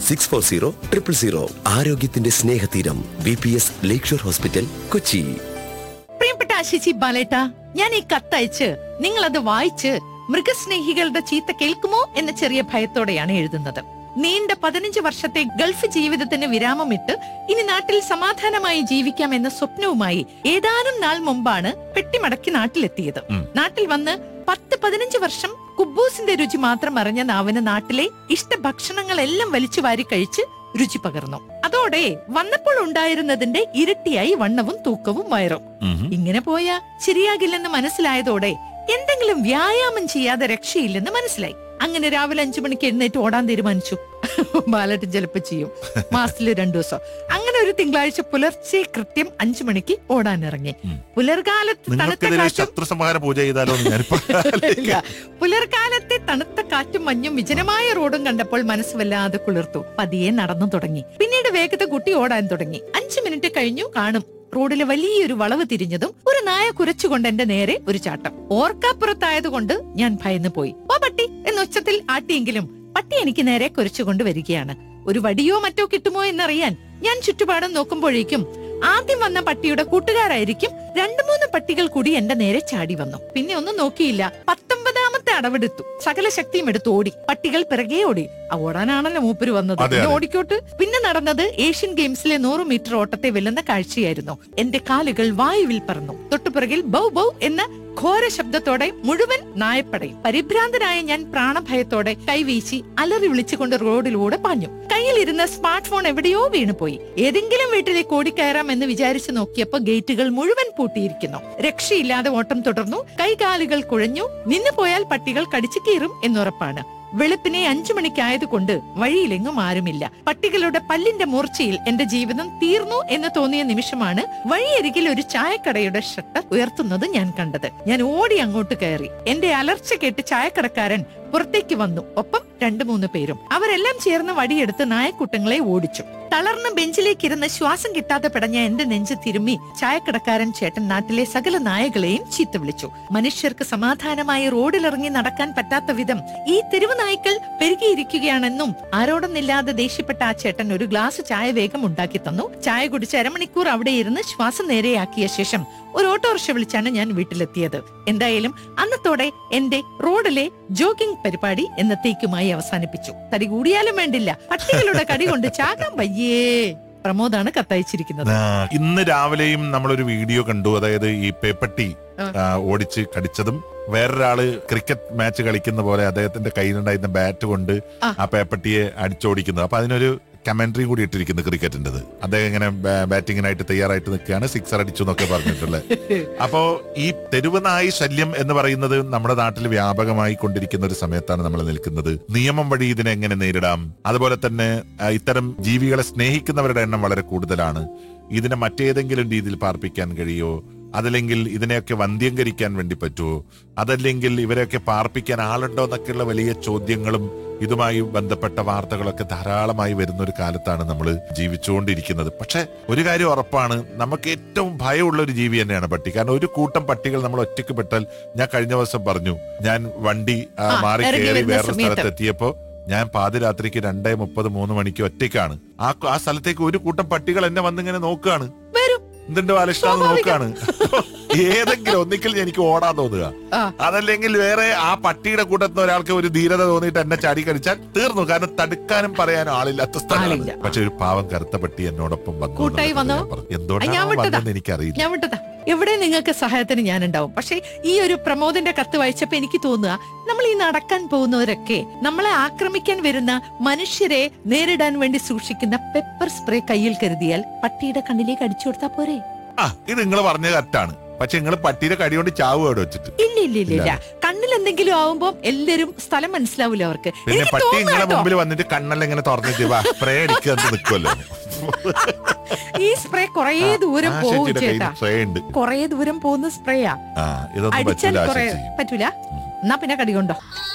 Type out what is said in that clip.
Six four zero triple zero ആരോഗ്യത്തിന്റെ സ്നേഹതീരം B P S lakeshore hospital Kochi പ്രിയപ്പെട്ട ആശിച്ചി ബാലേട്ട ഞാൻ ഈ കത്തയച്ച് നിങ്ങൾ അത് വായിച്ച് മൃഗസ്നേഹികളുടെ ചീത്ത കേൾക്കുമോ എന്ന ചെറിയ ഭയത്തോടെയാണ് എഴുതുന്നത് നീണ്ട പതിനഞ്ച് വർഷത്തെ ഗൾഫ് ജീവിതത്തിന് വിരാമമിട്ട് ഇനി നാട്ടിൽ സമാധാനമായി ജീവിക്കാം എന്ന സ്വപ്നവുമായി ഏതാനും നാൾ മുമ്പാണ് പെട്ടിമടക്കി നാട്ടിലെത്തിയത് ഉം. നാട്ടിൽ വന്ന് പത്ത് പതിനഞ്ച് വർഷം കുബൂസിന്റെ രുചി മാത്രം അറിഞ്ഞ നാവിന് നാട്ടിലെ ഇഷ്ട ഭക്ഷണങ്ങളെല്ലാം വലിച്ചു വാരി കഴിച്ച് രുചി പകർന്നു അതോടെ വന്നപ്പോൾ ഉണ്ടായിരുന്നതിന്റെ ഇരട്ടിയായി വണ്ണവും തൂക്കവും വയറും ഉം. ഇങ്ങനെ പോയാ ശരിയാകില്ലെന്ന് മനസ്സിലായതോടെ എന്തെങ്കിലും വ്യായാമം ചെയ്യാതെ രക്ഷയില്ലെന്ന് മനസ്സിലായി അങ്ങനെ രാവിലെ അഞ്ചു മണിക്ക് എഴുന്നേറ്റ് ഓടാൻ തീരുമാനിച്ചു ബാലറ്റ് ചിലപ്പോ ചെയ്യും മാസത്തില് രണ്ടു ദിവസം അങ്ങനെ ഒരു തിങ്കളാഴ്ച പുലർച്ചെ കൃത്യം അഞ്ചു മണിക്ക് ഓടാൻ ഇറങ്ങി ഉം. പുലർകാലത്ത് തണുത്ത നിങ്ങൾക്കെതിരെ കാറ്റും ശത്രു സംഹാര പൂജ ചെയ്താലോ എന്ന് ഞാനിപ്പോ ഇല്ല പുലർകാലത്തെ തണുത്ത കാറ്റും മഞ്ഞും വിജനമായ റോഡും കണ്ടപ്പോൾ മനസ്സ് വല്ലാതെ കുളിർത്തു പതിയെ നടന്നു തുടങ്ങി പിന്നീട് വേഗത കൂട്ടി ഓടാൻ തുടങ്ങി അഞ്ചു മിനിറ്റ് കഴിഞ്ഞു കാണും റോഡിലെ വലിയൊരു വളവ് തിരിഞ്ഞതും ഒരു നായ കുരച്ചുകൊണ്ട് എന്റെ നേരെ ഒരു ചാട്ടം ഓർക്കാപ്പുറത്തായതുകൊണ്ട് ഞാൻ ഭയന്നു പോയി ഓ പട്ടി എന്ന് ഉച്ചത്തിൽ ആട്ടിയെങ്കിലും പട്ടി എനിക്ക് നേരെ കുരച്ചുകൊണ്ട് വരികയാണ് ഒരു വടിയോ മറ്റോ കിട്ടുമോ എന്നറിയാൻ ഞാൻ ചുറ്റുപാടും നോക്കുമ്പോഴേക്കും ആദ്യം വന്ന പട്ടിയുടെ കൂട്ടുകാരായിരിക്കും രണ്ടു മൂന്ന് പട്ടികൾ കൂടി എന്റെ നേരെ ചാടി വന്നു പിന്നെ ഒന്നും നോക്കിയില്ല പത്തൊമ്പതാമത്തെ അടവെടുത്തു സകല ശക്തിയും എടുത്ത് ഓടി പട്ടികൾ പിറകെ ഓടി ആ ഓടാനാണല്ലോ മൂപ്പര് വന്നത് അതെ, പിന്നെ അതെ. ഓടിക്കോട്ട് പിന്നെ നടന്നത് ഏഷ്യൻ ഗെയിംസിലെ നൂറ് മീറ്റർ ഓട്ടത്തെ വെല്ലുന്ന കാഴ്ചയായിരുന്നു എന്റെ കാലുകൾ വായുവിൽ പറന്നു തൊട്ടുപിറകിൽ ബൗ ബൗ എന്ന ഘോര ശബ്ദത്തോടെ മുഴുവൻ നായപ്പടയും പരിഭ്രാന്തനായ ഞാൻ പ്രാണഭയത്തോടെ കൈവീശി അലറി വിളിച്ചുകൊണ്ട് റോഡിലൂടെ പാഞ്ഞു കയ്യിലിരുന്ന സ്മാർട്ട് ഫോൺ എവിടെയോ വീണുപോയി ഏതെങ്കിലും വീട്ടിലേക്ക് ഓടിക്കയറാം എന്ന് വിചാരിച്ചു നോക്കിയപ്പോ ഗേറ്റുകൾ മുഴുവൻ പൂട്ടിയിരിക്കുന്നു രക്ഷയില്ലാതെ ഓട്ടം തുടർന്നു കൈകാലുകൾ കുഴഞ്ഞു നിന്നു പോയാൽ പട്ടികൾ കടിച്ചു കീറും എന്നുറപ്പാണ് വെളുപ്പിനെ അഞ്ചു മണിക്കായതുകൊണ്ട് വഴിയിലെങ്ങും ആരുമില്ല പട്ടികളുടെ പല്ലിന്റെ മൂർച്ചയിൽ എന്റെ ജീവിതം തീർന്നു എന്ന് തോന്നിയ നിമിഷമാണ് വഴിയരികിൽ ഒരു ചായക്കടയുടെ ഷട്ടർ ഉയർത്തുന്നത് ഞാൻ കണ്ടത് ഞാൻ ഓടി അങ്ങോട്ട് കയറി എന്റെ അലർച്ച കേട്ട് ചായക്കടക്കാരൻ പുറത്തേക്ക് വന്നു ഒപ്പം രണ്ടു മൂന്ന് പേരും അവരെല്ലാം ചേർന്ന് വടിയെടുത്ത് നായക്കൂട്ടങ്ങളെ ഓടിച്ചു തളർന്ന ബെഞ്ചിലേക്ക് ഇരുന്ന് ശ്വാസം കിട്ടാതെ പിടഞ്ഞ എന്റെ നെഞ്ച് തിരുമ്മി ചായക്കടക്കാരൻ ചേട്ടൻ നാട്ടിലെ സകല നായകളെയും ചീത്ത വിളിച്ചു മനുഷ്യർക്ക് സമാധാനമായി റോഡിലിറങ്ങി നടക്കാൻ പറ്റാത്ത വിധം ഈ തെരുവ് നായ്ക്കൾ പെരുകിയിരിക്കുകയാണെന്നും ആരോടൊന്നില്ലാതെ ദേഷ്യപ്പെട്ട ആ ചേട്ടൻ ഒരു ഗ്ലാസ് ചായ വേഗം ഉണ്ടാക്കി തന്നു ചായ കുടിച്ച് അരമണിക്കൂർ അവിടെ ഇരുന്ന് ശ്വാസം നേരെയാക്കിയ ശേഷം ഒരു ഓട്ടോറിക്ഷ വിളിച്ചാണ് ഞാൻ വീട്ടിലെത്തിയത് എന്തായാലും അന്നത്തോടെ എന്റെ റോഡിലെ ജോഗിംഗ് പരിപാടി എന്നത്തേക്കുമായി അവസാനിപ്പിച്ചു തടി കൂടിയാലും വേണ്ടില്ല പട്ടികളുടെ കടി കൊണ്ട് ചാകാൻ വയ്യേ പ്രമോദാണ് കത്തയച്ചിരിക്കുന്നത് ആ, ഇന്ന് രാവിലെയും നമ്മളൊരു വീഡിയോ കണ്ടു അതായത് ഈ പേപ്പട്ടി ആ. ആ, ഓടിച്ച് കടിച്ചതും വേറൊരാള് ക്രിക്കറ്റ് മാച്ച് കളിക്കുന്ന പോലെ അദ്ദേഹത്തിന്റെ കയ്യിലുണ്ടായിരുന്ന ബാറ്റ് കൊണ്ട് ആ. ആ പേപ്പട്ടിയെ അടിച്ചോടിക്കുന്നത് അപ്പൊ അതിനൊരു കമന്ററി കൂടി ഇട്ടിരിക്കുന്നു ക്രിക്കറ്റിന്റേത് അദ്ദേഹം ഇങ്ങനെ ബാറ്റിങ്ങിനായിട്ട് തയ്യാറായിട്ട് നിൽക്കുകയാണ് സിക്സർ അടിച്ചു എന്നൊക്കെ പറഞ്ഞിട്ടുള്ളത് അപ്പോ ഈ തെരുവ് നായി ശല്യം എന്ന് പറയുന്നത് നമ്മുടെ നാട്ടിൽ വ്യാപകമായി കൊണ്ടിരിക്കുന്ന ഒരു സമയത്താണ് നമ്മൾ നിൽക്കുന്നത് നിയമം വഴി ഇതിനെ എങ്ങനെ നേരിടാം അതുപോലെ തന്നെ ആ, ഇത്തരം ജീവികളെ സ്നേഹിക്കുന്നവരുടെ എണ്ണം വളരെ കൂടുതലാണ് ഇതിനെ മറ്റേതെങ്കിലും രീതിയിൽ പാർപ്പിക്കാൻ കഴിയോ അതല്ലെങ്കിൽ ഇതിനെയൊക്കെ വന്ധ്യംകരിക്കാൻ വേണ്ടി പറ്റുമോ അതല്ലെങ്കിൽ ഇവരെയൊക്കെ പാർപ്പിക്കാൻ ആളുണ്ടോ എന്നൊക്കെയുള്ള വലിയ ചോദ്യങ്ങളും ഇതുമായി ബന്ധപ്പെട്ട വാർത്തകളൊക്കെ ധാരാളമായി വരുന്ന ഒരു കാലത്താണ് നമ്മൾ ജീവിച്ചുകൊണ്ടിരിക്കുന്നത് പക്ഷെ ഒരു കാര്യം ഉറപ്പാണ് നമുക്ക് ഏറ്റവും ഭയമുള്ള ഒരു ജീവി തന്നെയാണ് പട്ടി കാരണം ഒരു കൂട്ടം പട്ടികൾ നമ്മൾ ഒറ്റയ്ക്ക് പെട്ടാൽ ഞാൻ കഴിഞ്ഞ ദിവസം പറഞ്ഞു ഞാൻ വണ്ടി ആ, ആ, മാറി ഇറങ്ങി കയറി വരുന്ന വേറൊരു സമയത്ത്. സ്ഥലത്ത് എത്തിയപ്പോ ഞാൻ പാതിരാത്രിക്ക് രണ്ടേ മുപ്പത് മൂന്ന് മണിക്ക് ഒറ്റയ്ക്കാണ് ആ ആ സ്ഥലത്തേക്ക് ഒരു കൂട്ടം പട്ടികൾ എന്നെ വന്നിങ്ങനെ നോക്കുകയാണ് വരും എന്തുണ്ട് ബാലകൃഷ്ണ എന്ന് നോക്കാണ് ഏതെങ്കിലും ഒന്നിക്കൽ എനിക്ക് ഓടാൻ തോന്നുക ആ. അതല്ലെങ്കിൽ വേറെ ആ പട്ടിയുടെ കൂട്ടത്തിൽ ഒരാൾക്ക് ഒരു ധീരത തോന്നിയിട്ട് എന്നെ ചാടി കടിച്ചാൽ തീർന്നു കാരണം തടുക്കാനും പറയാനും ആളില്ലാത്ത സ്ഥലമാണ് ആളില്ല. പക്ഷെ ഒരു പാവം കറുത്ത പട്ടി എന്നോടൊപ്പം വന്നു കൂട്ടായി എന്നുള്ളത് വന്നോ? ഞാൻ പറഞ്ഞു. എന്തുകൊണ്ടാണ് ഞാൻ അവൻ വിട്ടതാ. വന്നതെന്ന് എനിക്കറിയില്ല ഞാൻ വിട്ടതാ എവിടെ നിങ്ങൾക്ക് സഹായത്തിന് ഞാൻ ഉണ്ടാവും പക്ഷെ ഈ ഒരു പ്രമോദിന്റെ കത്ത് വായിച്ചപ്പോ എനിക്ക് തോന്നുക നമ്മൾ ഈ നടക്കാൻ പോകുന്നവരൊക്കെ നമ്മളെ ആക്രമിക്കാൻ വരുന്ന മനുഷ്യരെ നേരിടാൻ വേണ്ടി സൂക്ഷിക്കുന്ന പെപ്പർ സ്പ്രേ കയ്യിൽ കരുതിയാൽ പട്ടിയുടെ കണ്ണിലേക്ക് അടിച്ചു കൊടുത്താൽ പോരെ ആ ഇത് നിങ്ങൾ പറഞ്ഞ കറക്റ്റാണ് പക്ഷെ നിങ്ങൾ പട്ടിയുടെ കടി കൊണ്ട് ചാവ് അവിടെ വെച്ചിട്ട് ഇല്ല ഇല്ല ഇല്ല ഇല്ല കണ്ണിൽ എന്തെങ്കിലും ആവുമ്പോ എല്ലാരും സ്ഥലം മനസ്സിലാവൂല അവർക്ക് പിന്നെ എനിക്ക് പട്ടി തോന്നുന്നു നിങ്ങളെ കേട്ടോ, മുമ്പിൽ വന്നിട്ട് കണ്ണെല്ലാം ഇങ്ങനെ തുറന്നിട്ട് വാ സ്പ്രേ അടിക്കാൻ നിൽക്കുമല്ലോ ഈ സ്പ്രേ കുറേ ദൂരം ആ പോകും ചേച്ചിയുടെ കയ്യിൽ ചേട്ടാ സ്പ്രേ ഉണ്ട് കുറേ ദൂരം പോകുന്ന സ്പ്രേയാ ആ ഇതൊന്നും അടിച്ചാൽ പറ്റൂല കുറെ ആശിച്ചി പറ്റൂല എന്നാ പിന്നെ കടി കൊണ്ടോ